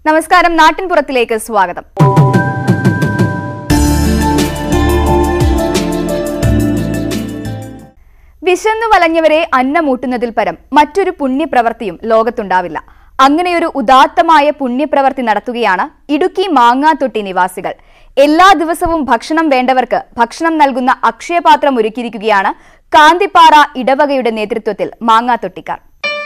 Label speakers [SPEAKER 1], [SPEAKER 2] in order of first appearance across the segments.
[SPEAKER 1] നമസ്കാരം നാട്ടിൻപുറത്തിലേക്ക് സ്വാഗതം വിശന്നു വലഞ്ഞവരെ അന്നമൂട്ടുന്നതിൽ പരം മറ്റൊരു പുണ്യപ്രവൃത്തിയും ലോകത്തുണ്ടാവില്ല അങ്ങനെയൊരു ഉദാത്തമായ പുണ്യപ്രവൃത്തി നടത്തുകയാണ് ഇടുക്കി മാങ്ങാത്തൊട്ടി നിവാസികൾ എല്ലാ ദിവസവും ഭക്ഷണം വേണ്ടവർക്ക് ഭക്ഷണം നൽകുന്ന അക്ഷയപാത്രം ഒരുക്കിയിരിക്കുകയാണ് കാന്തിപ്പാറ ഇടവകയുടെ നേതൃത്വത്തിൽ മാങ്ങാത്തൊട്ടിക്കാർ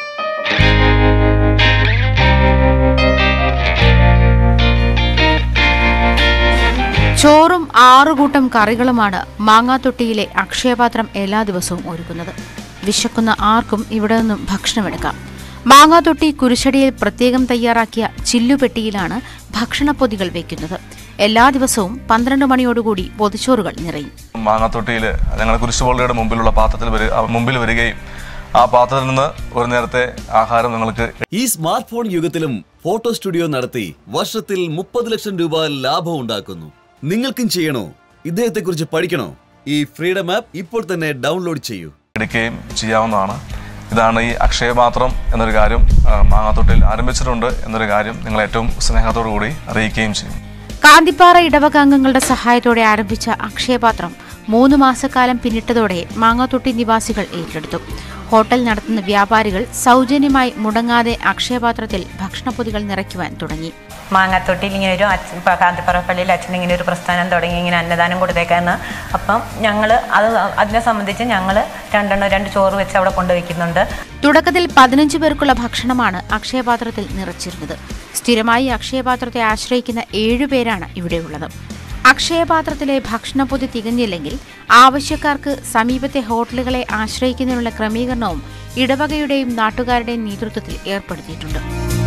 [SPEAKER 2] ചോറും ആറുകൂട്ടം കറികളുമാണ് മാങ്ങാത്തൊട്ടിയിലെ അക്ഷയപാത്രം എല്ലാ ദിവസവും ഒരുക്കുന്നത് വിശക്കുന്ന ആർക്കും ഇവിടെ നിന്നും ഭക്ഷണമെടുക്കാം മാങ്ങാത്തൊട്ടി കുരിശടിയിൽ പ്രത്യേകം തയ്യാറാക്കിയ ചില്ലുപെട്ടിയിലാണ് ഭക്ഷണപ്പൊതികൾ വയ്ക്കുന്നത് എല്ലാ ദിവസവും പന്ത്രണ്ട് മണിയോടുകൂടി പൊതിച്ചോറുകൾ നിറയും
[SPEAKER 3] മാങ്ങാത്തൊട്ടിയിൽ ഞങ്ങളുടെ കുരിശുപള്ളിയുടെ മുമ്പിലുള്ള പാത്രത്തിൽ വരി ആ മുമ്പിൽ വരികയും ആ പാത്രത്തിൽ നിന്ന് ഒരു നേരത്തെ ആഹാരം നിങ്ങൾക്ക്
[SPEAKER 4] ഈ സ്മാർട്ട് ഫോൺ യുഗത്തിലും ഫോട്ടോ സ്റ്റുഡിയോ നടത്തി വർഷത്തിൽ മുപ്പത് ലക്ഷം രൂപ ലാഭം ഉണ്ടാക്കുന്നു നിങ്ങൾക്കും ചെയ്യണോ ഇദ്ദേഹത്തെ കുറിച്ച് പഠിക്കണോ ഈ ഫ്രീഡം ആപ്പ് ഇപ്പോൾ തന്നെ ഡൗൺലോഡ് ചെയ്യൂ
[SPEAKER 3] എടുക്കുകയും ചെയ്യാവുന്നതാണ് ഇതാണ് ഈ അക്ഷയപാത്രം എന്നൊരു കാര്യം ആ, മാങ്ങാത്തൊട്ടിയിൽ ആരംഭിച്ചിട്ടുണ്ട് എന്നൊരു കാര്യം നിങ്ങൾ ഏറ്റവും സ്നേഹത്തോടു കൂടി അറിയിക്കുകയും ചെയ്യും
[SPEAKER 2] കാന്തിപ്പാറ ഇടവക അംഗങ്ങളുടെ സഹായത്തോടെ ആരംഭിച്ച അക്ഷയപാത്രം മൂന്ന് മാസക്കാലം പിന്നിട്ടതോടെ മാങ്ങാത്തൊട്ടി നിവാസികൾ ഏറ്റെടുത്തു ഹോട്ടൽ നടത്തുന്ന വ്യാപാരികൾ സൗജന്യമായി മുടങ്ങാതെ അക്ഷയപാത്രത്തിൽ ഭക്ഷണപ്പൊതികൾ നിറയ്ക്കുവാൻ തുടങ്ങി
[SPEAKER 5] മാങ്ങാത്തൊട്ടിയിൽ ഇങ്ങനെ ഒരു അച്ഛൻ ഇപ്പം കാന്തിപ്പുറപ്പള്ളിയിൽ അച്ഛൻ ഇങ്ങനെ ഒരു പ്രസ്ഥാനം തുടങ്ങി ഇങ്ങനെ അന്നദാനം കൊടുത്തേക്കാന്ന് അപ്പം ഞങ്ങൾ അത് അതിനെ സംബന്ധിച്ച് ഞങ്ങൾ രണ്ടെണ്ണം രണ്ട് ചോറ് വെച്ച് അവിടെ കൊണ്ടുവയ്ക്കുന്നുണ്ട്
[SPEAKER 2] തുടക്കത്തിൽ പതിനഞ്ച് പേർക്കുള്ള ഭക്ഷണമാണ് അക്ഷയപാത്രത്തിൽ നിറച്ചിരുന്നത് സ്ഥിരമായി അക്ഷയപാത്രത്തെ ആശ്രയിക്കുന്ന ഏഴുപേരാണ് ഇവിടെയുള്ളത് അക്ഷയപാത്രത്തിലെ ഭക്ഷണപ്പൊതി തികഞ്ഞില്ലെങ്കിൽ ആവശ്യക്കാർക്ക് സമീപത്തെ ഹോട്ടലുകളെ ആശ്രയിക്കുന്നതിനുള്ള ക്രമീകരണവും ഇടവകയുടെയും നാട്ടുകാരുടെയും നേതൃത്വത്തിൽ ഏർപ്പെടുത്തിയിട്ടുണ്ട്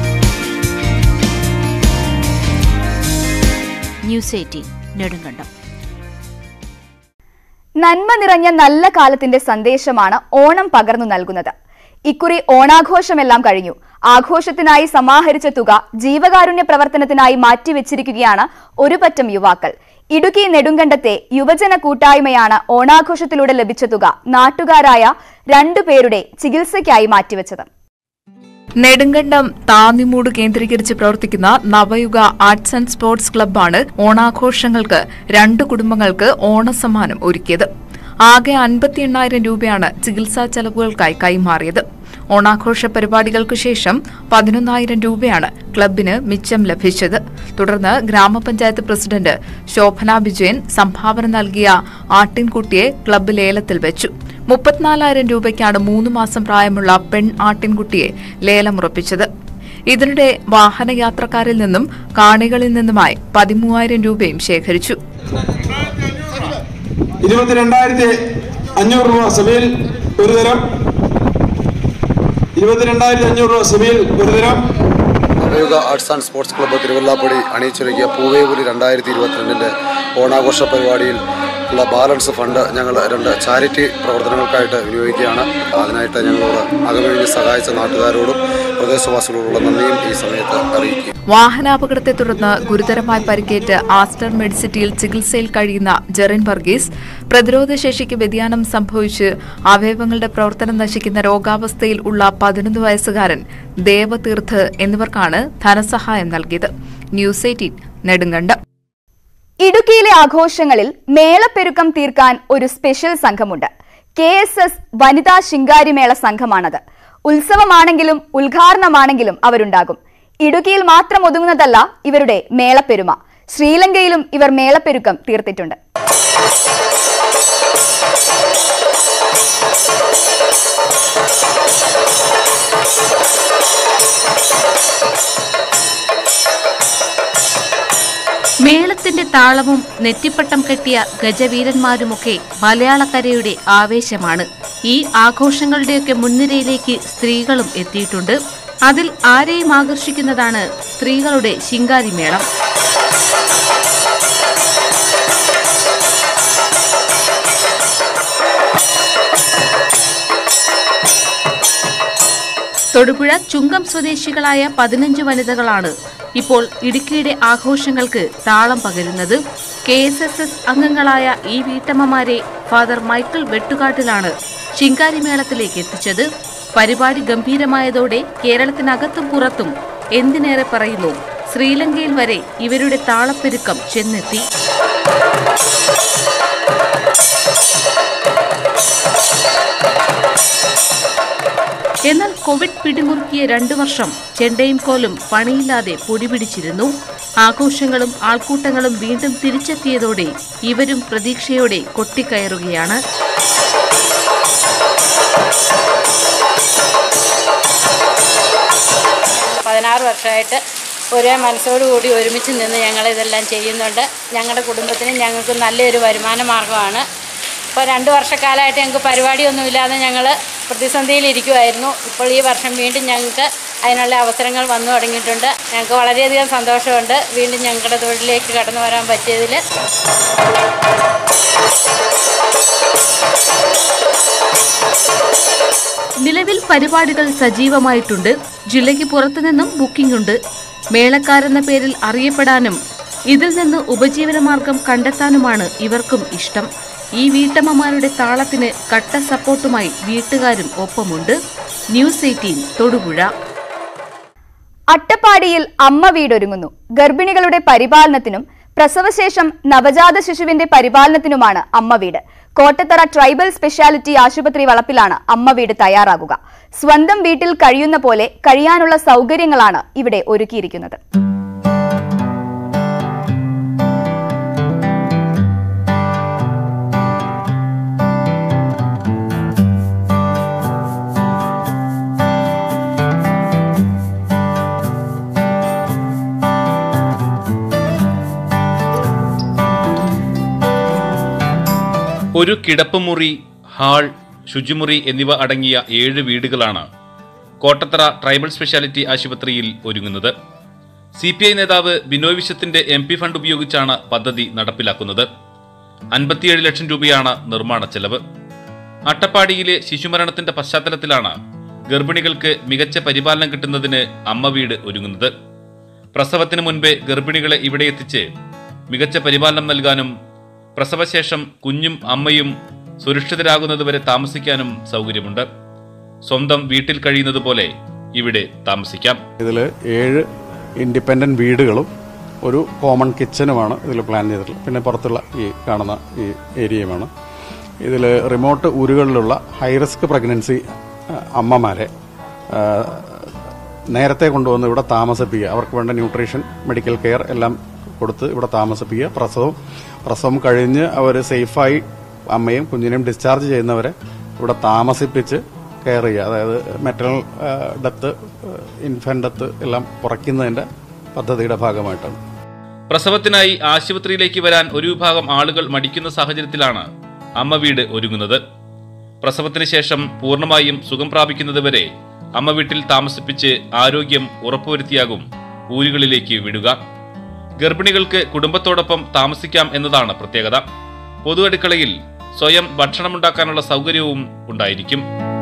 [SPEAKER 2] ന്യൂസ് എയ്റ്റീൻ നെടുങ്കണ്ടം
[SPEAKER 1] നന്മ നിറഞ്ഞ നല്ല കാലത്തിന്റെ സന്ദേശമാണ് ഓണം പകർന്നു നൽകുന്നത് ഇക്കുറി ഓണാഘോഷമെല്ലാം കഴിഞ്ഞു ആഘോഷത്തിനായി സമാഹരിച്ച തുക ജീവകാരുണ്യ പ്രവർത്തനത്തിനായി മാറ്റിവെച്ചിരിക്കുകയാണ് ഒരു പറ്റം യുവാക്കൾ ഇടുക്കി നെടുങ്കണ്ടത്തെ യുവജന കൂട്ടായ്മയാണ് ഓണാഘോഷത്തിലൂടെ ലഭിച്ച തുക നാട്ടുകാരായ രണ്ടുപേരുടെ ചികിത്സയ്ക്കായി മാറ്റിവെച്ചത്
[SPEAKER 6] നെടുങ്കണ്ടം താന്നിമൂട് കേന്ദ്രീകരിച്ച് പ്രവർത്തിക്കുന്ന നവയുഗ ആർട്സ് ആൻഡ് സ്പോർട്സ് ക്ലബ്ബാണ് ഓണാഘോഷങ്ങൾക്ക് രണ്ട് കുടുംബങ്ങൾക്ക് ഓണസമ്മാനം ഒരുക്കിയത് ആകെ അൻപത്തി എണ്ണായിരം രൂപയാണ് ചികിത്സാ ചെലവുകൾക്കായി കൈമാറിയത് ഓണാഘോഷ പരിപാടികൾക്ക് ശേഷം പതിനൊന്നായിരം രൂപയാണ് ക്ലബിന് മിച്ചം ലഭിച്ചത് തുടർന്ന് ഗ്രാമപഞ്ചായത്ത് പ്രസിഡന്റ് ശോഭന വിജയൻ സംഭാവന നൽകിയ ആട്ടിൻകുട്ടിയെ ക്ലബ്ബ് ലേലത്തിൽ വെച്ചു മുപ്പത്തിനാലായിരം രൂപയ്ക്കാണ് മൂന്ന് മാസം പ്രായമുള്ള പെൺ ആട്ടിൻകുട്ടിയെ ലേലമുറപ്പിച്ചത് ഇതിനിടെ വാഹനയാത്രക്കാരിൽ നിന്നും കാണികളിൽ നിന്നുമായി പതിമൂവായിരം രൂപയും ശേഖരിച്ചു
[SPEAKER 7] ഇരുപത്തിരണ്ടായിരത്തി അഞ്ഞൂറ് രൂപ സെമിയിൽ ഒരു തരം ഇരുപത്തിരണ്ടായിരത്തി അഞ്ഞൂറ് രൂപ സെമിയിൽ ഒരു തരം
[SPEAKER 8] Navayuga arts and sports club തിരുവല്ലാപ്പടി അണിയിച്ചൊരുക്കിയ പൂവേപുരി രണ്ടായിരത്തി ഇരുപത്തിരണ്ടിൻ്റെ ഓണാഘോഷ പരിപാടിയിൽ ഉള്ള ബാലൻസ് ഫണ്ട് ഞങ്ങൾ രണ്ട് ചാരിറ്റി പ്രവർത്തനങ്ങൾക്കായിട്ട് വിനിയോഗിക്കുകയാണ് അതിനായിട്ട് ഞങ്ങളോട് അകമഴിഞ്ഞ് സഹായിച്ച നാട്ടുകാരോടും പ്രദേശവാസികളോടുള്ള നന്ദിയും ഈ സമയത്ത് അറിയിക്കുക
[SPEAKER 6] വാഹനാപകടത്തെ തുടർന്ന് ഗുരുതരമായി പരിക്കേറ്റ് ആസ്റ്റർ മെഡിസിറ്റിയിൽ ചികിത്സയിൽ കഴിയുന്ന ജെറിൻ വർഗീസ് പ്രതിരോധശേഷിക്ക് വ്യതിയാനം സംഭവിച്ച് അവയവങ്ങളുടെ പ്രവർത്തനം നശിക്കുന്ന രോഗാവസ്ഥയിൽ ഉള്ള പതിനൊന്ന് വയസ്സുകാരൻ ദേവതീർത്ത് എന്നിവർക്കാണ് ധനസഹായം നൽകിയത് ന്യൂസ് എയ്റ്റീൻ നെടുങ്കണ്ടം
[SPEAKER 1] ഇടുക്കിയിലെ ആഘോഷങ്ങളിൽ മേളപ്പെരുക്കം തീർക്കാൻ ഒരു സ്പെഷ്യൽ സംഘമുണ്ട് കെ എസ് എസ് വനിതാ ശിങ്കാരിമേള സംഘമാണത് ഉത്സവമാണെങ്കിലും ഉദ്ഘാടനമാണെങ്കിലും അവരുണ്ടാകും ഇടുക്കിയിൽ മാത്രം ഒതുങ്ങുന്നതല്ല ഇവരുടെ മേളപ്പെരുമ ശ്രീലങ്കയിലും ഇവർ മേളപ്പെരുക്കം തീർത്തിട്ടുണ്ട്
[SPEAKER 2] മേളത്തിന്റെ താളവും നെറ്റിപ്പട്ടം കെട്ടിയ ഗജവീരന്മാരുമൊക്കെ മലയാളക്കരയുടെ ആവേശമാണ് ഈ ആഘോഷങ്ങളുടെയൊക്കെ മുൻനിരയിലേക്ക് സ്ത്രീകളും എത്തിയിട്ടുണ്ട് അതിൽ ആരെയും ആകർഷിക്കുന്നതാണ് സ്ത്രീകളുടെ ശിങ്കാരിമേളം തൊടുപുഴ ചുങ്കം സ്വദേശികളായ പതിനഞ്ച് വനിതകളാണ് ഇപ്പോൾ ഇടുക്കിയുടെ ആഘോഷങ്ങൾക്ക് താളം പകരുന്നത് കെ എസ് എസ് എസ് അംഗങ്ങളായ ഈ വീട്ടമ്മമാരെ ഫാദർ മൈക്കിൾ വെട്ടുകാട്ടിലാണ് ശിങ്കാരിമേളത്തിലേക്ക് എത്തിച്ചത് പരിപാടി ഗംഭീരമായതോടെ കേരളത്തിനകത്തും പുറത്തും എന്തിനേറെ പറയുന്നു ശ്രീലങ്കയിൽ വരെ ഇവരുടെ താളപ്പെരുക്കം ചെന്നെത്തി എന്നാൽ കോവിഡ് പിടിമുറുക്കിയ രണ്ടു വർഷം ചെണ്ടയും കോലും പണിയില്ലാതെ പൊടിപിടിച്ചിരുന്നു ആഘോഷങ്ങളും ആൾക്കൂട്ടങ്ങളും വീണ്ടും തിരിച്ചെത്തിയതോടെ ഇവരും പ്രതീക്ഷയോടെ കൊട്ടിക്കയറുകയാണ്
[SPEAKER 9] പതിനാറ് വർഷമായിട്ട് ഒരേ മനസ്സോടുകൂടി ഒരുമിച്ച് നിന്ന് ഞങ്ങൾ ഇതെല്ലാം ചെയ്യുന്നുണ്ട് ഞങ്ങളുടെ കുടുംബത്തിന് ഞങ്ങൾക്ക് നല്ലൊരു വരുമാന മാർഗ്ഗമാണ് ഇപ്പോൾ രണ്ട് വർഷക്കാലമായിട്ട് ഞങ്ങൾക്ക് പരിപാടിയൊന്നുമില്ലാതെ ഞങ്ങൾ പ്രതിസന്ധിയിലിരിക്കുമായിരുന്നു ഇപ്പോൾ ഈ വർഷം വീണ്ടും ഞങ്ങൾക്ക് അതിനുള്ള അവസരങ്ങൾ വന്നു തുടങ്ങിയിട്ടുണ്ട് ഞങ്ങൾക്ക് വളരെയധികം സന്തോഷമുണ്ട് വീണ്ടും ഞങ്ങളുടെ തൊഴിലിലേക്ക് കടന്നു വരാൻ പറ്റിയതിൽ
[SPEAKER 2] നിലവിൽ പരിപാടികൾ സജീവമായിട്ടുണ്ട് ജില്ലയ്ക്ക് പുറത്തുനിന്നും ബുക്കിംഗ് ഉണ്ട് മേളക്കാരെന്ന പേരിൽ അറിയപ്പെടാനും ഇതിൽ നിന്ന് ഉപജീവനമാർഗം കണ്ടെത്താനുമാണ് ഇവർക്കും ഇഷ്ടം ഈ വീട്ടമ്മമാരുടെ താളത്തിന് കട്ട സപ്പോർട്ടുമായി വീട്ടുകാരും ഒപ്പമുണ്ട് ന്യൂസ് എയ്റ്റീൻ തൊടുപുഴ
[SPEAKER 1] അട്ടപ്പാടിയിൽ അമ്മ വീടൊരുങ്ങുന്നു ഗർഭിണികളുടെ പരിപാലനത്തിനും പ്രസവശേഷം നവജാത ശിശുവിന്റെ പരിപാലനത്തിനുമാണ് അമ്മ വീട് കോട്ടത്തറ ട്രൈബൽ സ്പെഷ്യാലിറ്റി ആശുപത്രി വളപ്പിലാണ് അമ്മ വീട് തയ്യാറാകുക സ്വന്തം വീട്ടിൽ കഴിയുന്ന പോലെ കഴിയാനുള്ള സൗകര്യങ്ങളാണ് ഇവിടെ ഒരുക്കിയിരിക്കുന്നത്
[SPEAKER 10] ഒരു കിടപ്പുമുറി ഹാൾ ശുചിമുറി എന്നിവ അടങ്ങിയ ഏഴ് വീടുകളാണ് കോട്ടത്തറ ട്രൈബൽ സ്പെഷ്യാലിറ്റി ആശുപത്രിയിൽ ഒരുങ്ങുന്നത് സി പി ഐ നേതാവ് ബിനോയ് വിശ്വത്തിന്റെ എം പി ഫണ്ട് ഉപയോഗിച്ചാണ് പദ്ധതി നടപ്പിലാക്കുന്നത് അൻപത്തിയേഴ് ലക്ഷം രൂപയാണ് നിർമ്മാണ ചെലവ് അട്ടപ്പാടിയിലെ ശിശുമരണത്തിന്റെ പശ്ചാത്തലത്തിലാണ് ഗർഭിണികൾക്ക് മികച്ച പരിപാലനം കിട്ടുന്നതിന് അമ്മ വീട് ഒരുങ്ങുന്നത് പ്രസവത്തിന് മുൻപേ ഗർഭിണികളെ ഇവിടെ എത്തിച്ച് മികച്ച പരിപാലനം നൽകാനും പ്രസവശേഷം കുഞ്ഞും അമ്മയും സുരക്ഷിതരാകുന്നതുവരെ താമസിക്കാനും സൗകര്യമുണ്ട് സ്വന്തം വീട്ടിൽ കഴിയുന്നത് പോലെ ഇവിടെ താമസിക്കാം
[SPEAKER 11] ഇതിൽ ഏഴ് ഇൻഡിപെൻഡൻറ്റ് വീടുകളും ഒരു കോമൺ കിച്ചനുമാണ് ഇതിൽ പ്ലാൻ ചെയ്തിട്ടുള്ളത് പിന്നെ പുറത്തുള്ള ഈ കാണുന്ന ഈ ഏരിയയുമാണ് ഇതിൽ റിമോട്ട് ഊരുകളിലുള്ള ഹൈ റിസ്ക് പ്രഗ്നൻസി അമ്മമാരെ ആ, നേരത്തെ കൊണ്ടുവന്ന് ഇവിടെ താമസിപ്പിക്കുക അവർക്ക് വേണ്ട ന്യൂട്രീഷൻ മെഡിക്കൽ കെയർ എല്ലാം കൊടുത്ത് ഇവിടെ താമസിപ്പിക്കുക പ്രസവം പ്രസവം കഴിഞ്ഞ് അവർ സേഫായി അമ്മയും കുഞ്ഞിനെയും ഡിസ്ചാർജ് ചെയ്യുന്നവരെ ഇവിടെ താമസിപ്പിച്ച് കെയർ ചെയ്യുക അതായത് മെറ്ററൽ ഡെത്ത് ഇൻഫൻ്റ് ഡെത്ത് എല്ലാം കുറയ്ക്കുന്നതിൻ്റെ പദ്ധതിയുടെ ഭാഗമായിട്ടാണ്
[SPEAKER 10] പ്രസവത്തിനായി ആശുപത്രിയിലേക്ക് വരാൻ ഒരു വിഭാഗം ആളുകൾ മടിക്കുന്ന സാഹചര്യത്തിലാണ് അമ്മ വീട് ഒരുങ്ങുന്നത് പ്രസവത്തിന് ശേഷം പൂർണ്ണമായും സുഖം പ്രാപിക്കുന്നതുവരെ അമ്മ വീട്ടിൽ താമസിപ്പിച്ച് ആരോഗ്യം ഉറപ്പുവരുത്തിയാകും ഊരുകളിലേക്ക് വിടുക ഗർഭിണികൾക്ക് കുടുംബത്തോടൊപ്പം താമസിക്കാം എന്നതാണ് പ്രത്യേകത പൊതു അടുക്കളയിൽ സ്വയം ഭക്ഷണമുണ്ടാക്കാനുള്ള സൗകര്യവും ഉണ്ടായിരിക്കും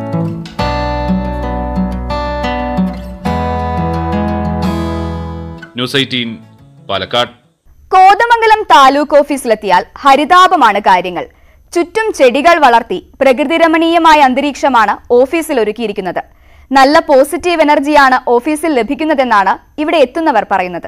[SPEAKER 10] ന്യൂസ് എയ്റ്റീൻ പാലക്കാട്
[SPEAKER 1] കോതമംഗലം താലൂക്ക് ഓഫീസിലെത്തിയാൽ ഹരിതാപമാണ് കാര്യങ്ങൾ ചുറ്റും ചെടികൾ വളർത്തി പ്രകൃതിരമണീയമായ അന്തരീക്ഷമാണ് ഓഫീസിൽ ഒരുക്കിയിരിക്കുന്നത് നല്ല പോസിറ്റീവ് എനർജിയാണ് ഓഫീസിൽ ലഭിക്കുന്നതെന്നാണ് ഇവിടെ എത്തുന്നവർ പറയുന്നത്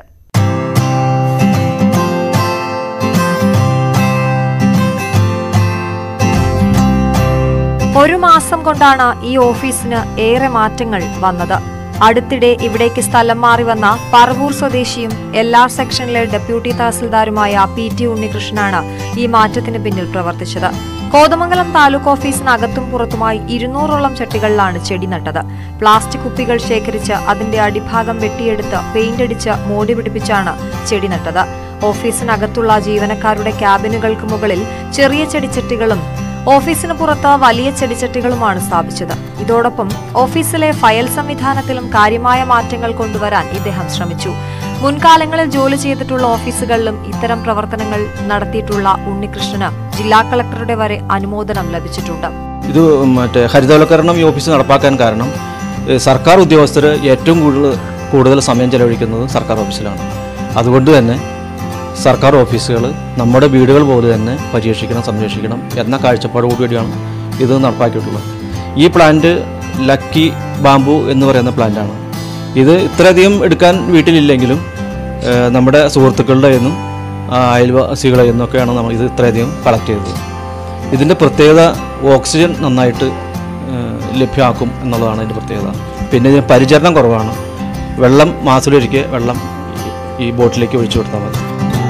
[SPEAKER 12] ഒരു മാസം കൊണ്ടാണ് ഈ ഓഫീസിന് ഏറെ മാറ്റങ്ങൾ വന്നത് അടുത്തിടെ ഇവിടേക്ക് സ്ഥലം മാറി വന്ന പറവൂർ സ്വദേശിയും എല്ലാ സെക്ഷനിലെ ഡെപ്യൂട്ടി തഹസിൽദാരുമായ പി ടി ഉണ്ണികൃഷ്ണനാണ് ഈ മാറ്റത്തിന് പിന്നിൽ പ്രവർത്തിച്ചത് കോതമംഗലം താലൂക്ക് ഓഫീസിനകത്തും പുറത്തുമായി ഇരുന്നൂറോളം ചട്ടികളിലാണ് ചെടി നട്ടത് പ്ലാസ്റ്റിക് കുപ്പികൾ ശേഖരിച്ച് അതിന്റെ അടിഭാഗം വെട്ടിയെടുത്ത് പെയിന്റ് അടിച്ച് മോടി പിടിപ്പിച്ചാണ് ചെടി നട്ടത് ഓഫീസിനകത്തുള്ള ജീവനക്കാരുടെ ക്യാബിനുകൾക്ക് മുകളിൽ ചെറിയ ചെടിച്ചട്ടികളും ഓഫീസിന് പുറത്ത് വലിയ ചെടിച്ചട്ടികളുമാണ് സ്ഥാപിച്ചത് ഇതോടൊപ്പം ഓഫീസിലെ ഫയൽ സംവിധാനത്തിലും കാര്യമായ മാറ്റങ്ങൾ കൊണ്ടുവരാൻ ഇദ്ദേഹം ശ്രമിച്ചു മുൻകാലങ്ങളിൽ ജോലി ചെയ്തിട്ടുള്ള ഓഫീസുകളിലും ഇത്തരം പ്രവർത്തനങ്ങൾ നടത്തിയിട്ടുള്ള ഉണ്ണികൃഷ്ണന് ജില്ലാ കളക്ടറുടെ വരെ അനുമോദനം ലഭിച്ചിട്ടുണ്ട്
[SPEAKER 13] ഇത് മറ്റേ ഹരിതവൽക്കരണം ഈ ഓഫീസ് നടപ്പാക്കാൻ കാരണം ഏഹ് സർക്കാർ ഉദ്യോഗസ്ഥർ ഏറ്റവും കൂടുതൽ കൂടുതൽ സമയം ചെലവഴിക്കുന്നത് സർക്കാർ ഓഫീസിലാണ് അതുകൊണ്ട് തന്നെ സർക്കാർ ഓഫീസുകൾ നമ്മുടെ വീടുകൾ പോലെ തന്നെ പരീക്ഷിക്കണം സംരക്ഷിക്കണം എന്ന കാഴ്ചപ്പാടോടുകൂടിയാണ് ഇത് നടപ്പാക്കിയിട്ടുള്ളത് ഈ പ്ലാന്റ് ലക്കി ബാംബു എന്ന് പറയുന്ന പ്ലാന്റാണ് ഇത് ഇത്രയധികം എടുക്കാൻ വീട്ടിലില്ലെങ്കിലും ഏഹ് നമ്മുടെ സുഹൃത്തുക്കളുടെ നിന്നും ആ, അയൽവാസികളിൽ നിന്നൊക്കെയാണ് നമ്മൾ ഇത് ഇത്രയധികം കളക്ട് ചെയ്തത് ഇതിൻ്റെ പ്രത്യേകത ഓക്സിജൻ നന്നായിട്ട് ഏഹ്, ലഭ്യമാക്കും എന്നുള്ളതാണ് ഇതിൻ്റെ പ്രത്യേകത പിന്നെ ഇതിന് പരിചരണം കുറവാണ് വെള്ളം മാസത്തിലൊരിക്കൽ വെള്ളം ഈ ബോട്ടിലേക്ക് ഒഴിച്ചു കൊടുത്താൽ മതി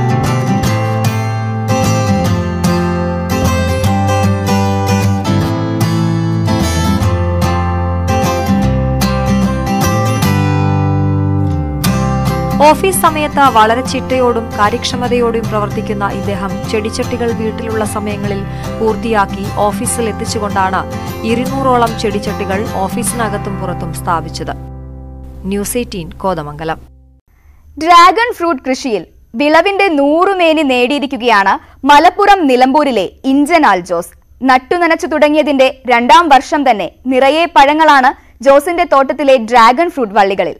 [SPEAKER 12] ഓഫീസ് സമയത്ത് വളരെ ചിട്ടയോടും കാര്യക്ഷമതയോടും പ്രവർത്തിക്കുന്ന ഇദ്ദേഹം ചെടിച്ചട്ടികൾ വീട്ടിലുള്ള സമയങ്ങളിൽ പൂർത്തിയാക്കി ഓഫീസിൽ എത്തിച്ചുകൊണ്ടാണ് ഇരുന്നൂറോളം ചെടിച്ചട്ടികൾ ഓഫീസിനകത്തും പുറത്തും സ്ഥാപിച്ചത് news eighteen Kothamangalam
[SPEAKER 1] dragon fruit കൃഷിയിൽ വിളവിന്റെ നൂറുമേനി നേടിയിരിക്കുകയാണ് മലപ്പുറം നിലമ്പൂരിലെ ഇഞ്ചനാൽ ജോസ് നട്ടുനനച്ചു തുടങ്ങിയതിന്റെ രണ്ടാം വർഷം തന്നെ നിറയെ പഴങ്ങളാണ് ജോസിന്റെ തോട്ടത്തിലെ ഡ്രാഗൺ ഫ്രൂട്ട് വള്ളികളിൽ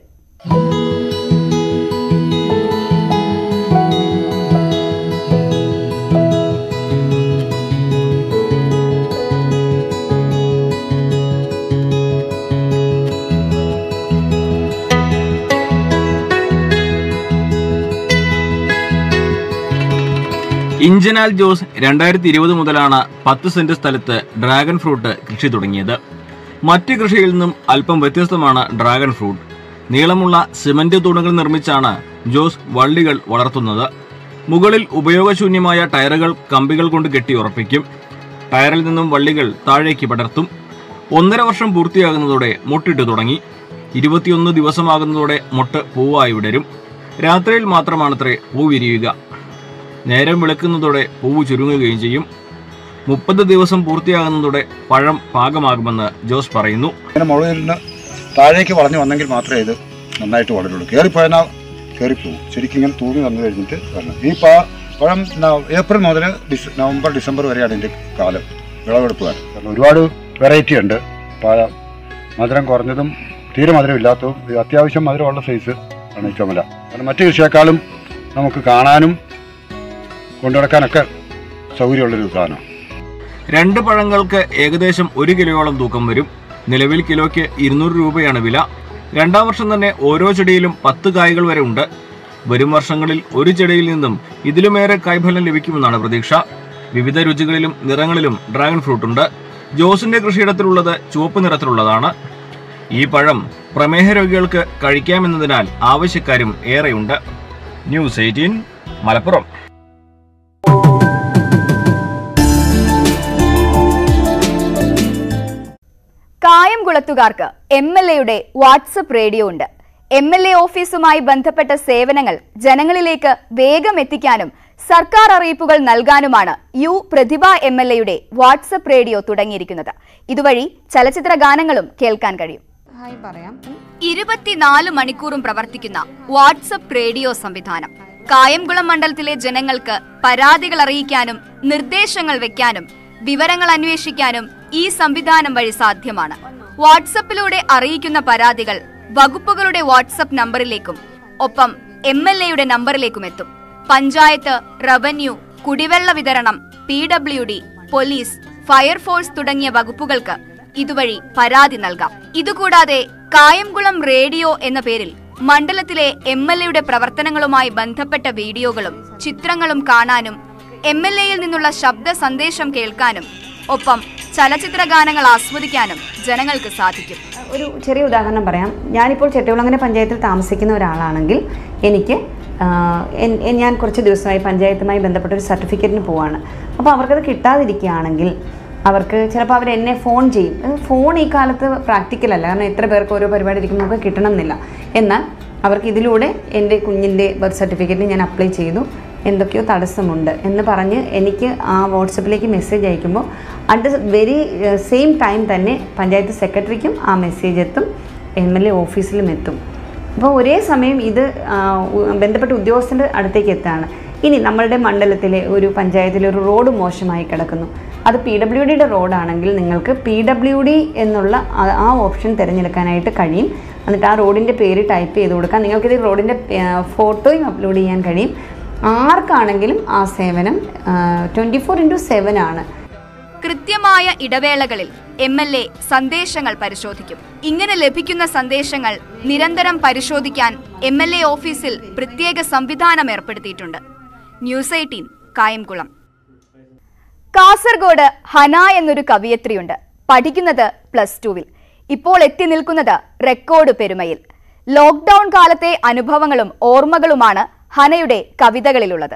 [SPEAKER 14] ഇഞ്ചനാൽ ജോസ് രണ്ടായിരത്തി ഇരുപത് മുതലാണ് പത്ത് സെന്റ് സ്ഥലത്ത് ഡ്രാഗൺ ഫ്രൂട്ട് കൃഷി തുടങ്ങിയത് മറ്റ് കൃഷിയിൽ നിന്നും അല്പം വ്യത്യസ്തമാണ് ഡ്രാഗൺ ഫ്രൂട്ട് നീളമുള്ള സിമന്റ് തൂണുകൾ നിർമ്മിച്ചാണ് ജോസ് വള്ളികൾ വളർത്തുന്നത് മുകളിൽ ഉപയോഗശൂന്യമായ ടയറുകൾ കമ്പികൾ കൊണ്ട് കെട്ടി ഉറപ്പിക്കും ടയറിൽ നിന്നും വള്ളികൾ താഴേക്ക് പടർത്തും ഒന്നര വർഷം പൂർത്തിയാകുന്നതോടെ മുട്ടിട്ട് തുടങ്ങി ഇരുപത്തിയൊന്ന് ദിവസമാകുന്നതോടെ മുട്ട് പൂവായി വിടരും രാത്രിയിൽ മാത്രമാണത്രേ പൂ വിരിയുക നേരം വെളുക്കുന്നതോടെ പൂവ് ചുരുങ്ങുകയും ചെയ്യും മുപ്പത് ദിവസം പൂർത്തിയാകുന്നതോടെ പഴം പാകമാകുമെന്ന് ജോസ് പറയുന്നു
[SPEAKER 15] ഇങ്ങനെ മുകളിൽ നിന്ന് താഴേക്ക് വളഞ്ഞു വന്നെങ്കിൽ മാത്രമേ ഇത് നന്നായിട്ട് വളരുള്ളൂ കയറിപ്പോയാൽ കയറിപ്പോവും ശരിക്കും ഇങ്ങനെ തൂങ്ങി വന്നു കഴിഞ്ഞിട്ട് വരണം ഈ പാ പഴം ന- ഏപ്രിൽ മുതൽ ഡിസ നവംബർ ഡിസംബർ വരെയാണ് ഇതിൻ്റെ കാലം വിളവെടുപ്പ് കാലം കാരണം ഒരുപാട് വെറൈറ്റി ഉണ്ട് പഴം മധുരം കുറഞ്ഞതും തീരെ മധുരം ഇല്ലാത്തതും ഇത് അത്യാവശ്യം മധുരമുള്ള സൈസ് ആണ് ഈ ചുമല കാരണം മറ്റു കൃഷിയേക്കാളും നമുക്ക് കാണാനും കൊണ്ടുനടക്കാനൊക്കെ സൗകര്യമുള്ളൊരു സാധനമാണ്
[SPEAKER 14] രണ്ട് പഴങ്ങൾക്ക് ഏകദേശം ഒരു കിലോയോളം തൂക്കം വരും നിലവിൽ കിലോയ്ക്ക് ഇരുന്നൂറ് രൂപയാണ് വില രണ്ടാം വർഷം തന്നെ ഓരോ ചെടിയിലും പത്ത് കായ്കൾ വരെ ഉണ്ട് വരും വർഷങ്ങളിൽ ഒരു ചെടിയിൽ നിന്നും ഇതിലുമേറെ കായ്ഫലം ലഭിക്കുമെന്നാണ് പ്രതീക്ഷ വിവിധ രുചികളിലും നിറങ്ങളിലും ഡ്രാഗൺ ഫ്രൂട്ട് ഉണ്ട് ജോസിന്റെ കൃഷിയിടത്തിലുള്ളത് ചുവപ്പ് നിറത്തിലുള്ളതാണ് ഈ പഴം പ്രമേഹ രോഗികൾക്ക് കഴിക്കാമെന്നതിനാൽ ആവശ്യക്കാരും ഏറെയുണ്ട് ന്യൂസ് എയ്റ്റീൻ മലപ്പുറം
[SPEAKER 1] കായംകുളത്തുകാർക്ക് എം എൽ എയുടെ വാട്സപ്പ് റേഡിയോ ഉണ്ട് എം എൽ എ ഓഫീസുമായി ബന്ധപ്പെട്ട സേവനങ്ങൾ ജനങ്ങളിലേക്ക് വേഗം എത്തിക്കാനും സർക്കാർ അറിയിപ്പുകൾ നൽകാനുമാണ് യു പ്രതിഭ എം എൽ എയുടെ വാട്സപ്പ് റേഡിയോ തുടങ്ങിയിരിക്കുന്നത് ഇതുവഴി ചലച്ചിത്ര ഗാനങ്ങളും കേൾക്കാൻ കഴിയും
[SPEAKER 16] ഹായ് പറയാം
[SPEAKER 1] ഇരുപത്തിനാല് മണിക്കൂറും പ്രവർത്തിക്കുന്ന വാട്സപ്പ് റേഡിയോ സംവിധാനം കായംകുളം മണ്ഡലത്തിലെ ജനങ്ങൾക്ക് പരാതികൾ അറിയിക്കാനും നിർദ്ദേശങ്ങൾ വെക്കാനും വിവരങ്ങൾ അന്വേഷിക്കാനും ഈ സംവിധാനം വഴി സാധ്യമാണ് വാട്സപ്പിലൂടെ അറിയിക്കുന്ന പരാതികൾ വകുപ്പുകളുടെ വാട്സപ്പ് നമ്പറിലേക്കും ഒപ്പം എം എൽ എയുടെ നമ്പറിലേക്കും എത്തും പഞ്ചായത്ത് റവന്യൂ കുടിവെള്ള വിതരണം P W D police fire force തുടങ്ങിയ വകുപ്പുകൾക്ക് ഇതുവഴി പരാതി നൽകാം ഇതുകൂടാതെ കായംകുളം റേഡിയോ എന്ന പേരിൽ മണ്ഡലത്തിലെ എം എൽ എയുടെ പ്രവർത്തനങ്ങളുമായി ബന്ധപ്പെട്ട വീഡിയോകളും ചിത്രങ്ങളും കാണാനും എം എൽ എയിൽ നിന്നുള്ള ശബ്ദ സന്ദേശം കേൾക്കാനും ഒപ്പം ചലച്ചിത്ര ഗാനങ്ങൾ ആസ്വദിക്കാനും ജനങ്ങൾക്ക് സാധിക്കും
[SPEAKER 16] ഒരു ചെറിയ ഉദാഹരണം പറയാം ഞാനിപ്പോൾ ചെട്ടികുളങ്ങര പഞ്ചായത്തിൽ താമസിക്കുന്ന ഒരാളാണെങ്കിൽ എനിക്ക് ആ, എൻ- എൻ- ഞാൻ കുറച്ച് ദിവസമായി പഞ്ചായത്തുമായി ബന്ധപ്പെട്ട ഒരു സർട്ടിഫിക്കറ്റിന് പോവാണ് അപ്പോൾ അവർക്കത് കിട്ടാതിരിക്കുകയാണെങ്കിൽ അവർക്ക് ചിലപ്പോൾ അവർ എന്നെ ഫോൺ ചെയ്യും അത് ഫോൺ ഈ കാലത്ത് പ്രാക്ടിക്കൽ അല്ല കാരണം എത്ര പേർക്ക് ഓരോ പരിപാടി ഇരിക്കുമ്പോൾ നമുക്ക് കിട്ടണം എന്നില്ല എന്നാൽ അവർക്ക് ഇതിലൂടെ എൻ്റെ കുഞ്ഞിൻ്റെ ബർത്ത് സർട്ടിഫിക്കറ്റിന് ഞാൻ അപ്ലൈ ചെയ്തു എന്തൊക്കെയോ തടസ്സമുണ്ട് എന്ന് പറഞ്ഞ് എനിക്ക് ആ വാട്സപ്പിലേക്ക് മെസ്സേജ് അയക്കുമ്പോൾ at the very same time തന്നെ പഞ്ചായത്ത് സെക്രട്ടറിക്കും ആ മെസ്സേജ് എത്തും എം എൽ എ ഓഫീസിലും എത്തും അപ്പോൾ ഒരേ സമയം ഇത് ആ, ഉ- ബന്ധപ്പെട്ട ഉദ്യോഗസ്ഥൻ്റെ അടുത്തേക്ക് എത്താണ് ഇനി നമ്മളുടെ മണ്ഡലത്തിലെ ഒരു പഞ്ചായത്തിലെ ഒരു റോഡ് മോശമായി കിടക്കുന്നു അത് പി ഡബ്ല്യു ഡിയുടെ റോഡാണെങ്കിൽ നിങ്ങൾക്ക് പി ഡബ്ല്യു ഡി എന്നുള്ള ആ- ആ ഓപ്ഷൻ തിരഞ്ഞെടുക്കാനായിട്ട് കഴിയും എന്നിട്ട് ആ റോഡിൻ്റെ പേര് ടൈപ്പ് ചെയ്ത് കൊടുക്കാം നിങ്ങൾക്കിത് റോഡിൻ്റെ ഫോട്ടോയും അപ്ലോഡ് ചെയ്യാൻ കഴിയും ആർക്കാണെങ്കിലും ആ സേവനം ട്വൻറ്റി ഫോർ ഇൻറ്റു സെവൻ ആണ്
[SPEAKER 1] കൃത്യമായ ഇടവേളകളിൽ എം എൽ എ സന്ദേശങ്ങൾ പരിശോധിക്കും ഇങ്ങനെ ലഭിക്കുന്ന സന്ദേശങ്ങൾ നിരന്തരം പരിശോധിക്കാൻ എം എൽ എ ഓഫീസിൽ പ്രത്യേക സംവിധാനം ഏർപ്പെടുത്തിയിട്ടുണ്ട് ന്യൂസ് എയ്റ്റീൻ കായംകുളം കാസർഗോഡ് ഹന എന്നൊരു കവിയത്രിയുണ്ട് പഠിക്കുന്നത് പ്ലസ് ടുവിൽ ഇപ്പോൾ എത്തി നിൽക്കുന്നത് റെക്കോർഡ് പെരുമയിൽ ലോക്ക്ഡൌൺ കാലത്തെ അനുഭവങ്ങളും ഓർമ്മകളുമാണ് ഹനയുടെ കവിതകളിലുള്ളത്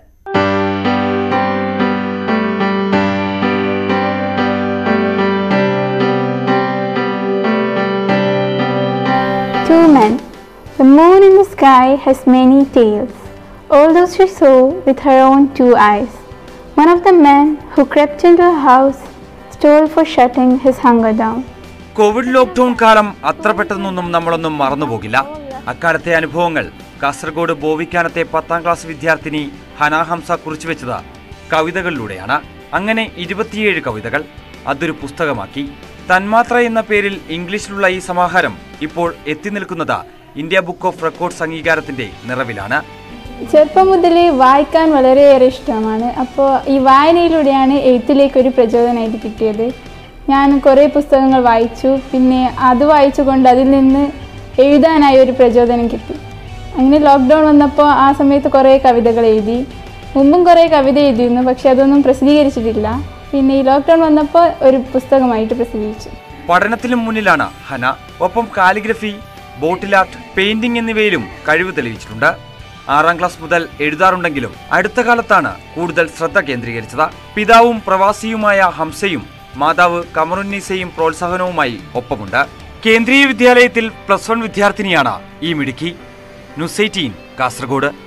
[SPEAKER 17] Two men. The moon in the sky has many tails. All those she saw with her own two eyes. One of the men who crept into her house stole for shutting his hunger down.
[SPEAKER 18] Covid lockdown കാലം അത്ര പെട്ടെന്നൊന്നും നമ്മളൊന്നും മറന്നുപോകില്ല അക്കാലത്തെ അനുഭവങ്ങൾ കാസർഗോഡ് ബോവിക്കാനത്തെ പത്താം class വിദ്യാർത്ഥിനി ഹന ഹംസ കുറിച്ചുവെച്ചത് കവിതകളിലൂടെയാണ് അങ്ങനെ ഇരുപത്തിയേഴ് കവിതകൾ അതൊരു പുസ്തകമാക്കി തന്മാത്ര എന്ന പേരിൽ ഇംഗ്ലീഷിലുള്ള ഈ സമാഹാരം ഇപ്പോൾ എത്തി നിൽക്കുന്നത് ഇന്ത്യ ബുക്ക് ഓഫ് റെക്കോർഡ്സ് അംഗീകാരത്തിന്റെ നിറവിലാണ്
[SPEAKER 17] ചെറുപ്പം മുതലേ വായിക്കാൻ വളരെയേറെ ഇഷ്ടമാണ് അപ്പോൾ ഈ വായനയിലൂടെയാണ് എഴുത്തിലേക്ക് ഒരു പ്രചോദനമായിട്ട് കിട്ടിയത് ഞാൻ കുറേ പുസ്തകങ്ങൾ വായിച്ചു പിന്നെ അത് വായിച്ചുകൊണ്ട് അതിൽ നിന്ന് എഴുതാനായി ഒരു പ്രചോദനം കിട്ടി അങ്ങനെ ലോക്ക്ഡൗൺ വന്നപ്പോൾ ആ സമയത്ത് കുറേ കവിതകൾ എഴുതി മുമ്പും കുറേ കവിത എഴുതിയിരുന്നു പക്ഷെ അതൊന്നും പ്രസിദ്ധീകരിച്ചിട്ടില്ല പിന്നെ ഈ ലോക്ക്ഡൗൺ വന്നപ്പോൾ ഒരു പുസ്തകമായിട്ട് പ്രസിദ്ധീകരിച്ചു
[SPEAKER 18] പഠനത്തിലും മുന്നിലാണ് ഹന ഒപ്പം കാലിഗ്രഫി ബോട്ടിൽ ആർട്ട് പെയിന്റിംഗ് എന്നിവയിലും കഴിവ് തെളിയിച്ചിട്ടുണ്ട് ആറാം ക്ലാസ് മുതൽ എഴുതാറുണ്ടെങ്കിലും അടുത്ത കാലത്താണ് കൂടുതൽ ശ്രദ്ധ കേന്ദ്രീകരിച്ചത് പിതാവും പ്രവാസിയുമായ ഹംസയും മാതാവ് കമറുന്നീസയും പ്രോത്സാഹനവുമായി ഒപ്പമുണ്ട് കേന്ദ്രീയ വിദ്യാലയത്തിൽ പ്ലസ് വൺ വിദ്യാർത്ഥിനിയാണ് ഈ മിടുക്കി ന്യൂസ് എയ്റ്റീൻ കാസർഗോഡ്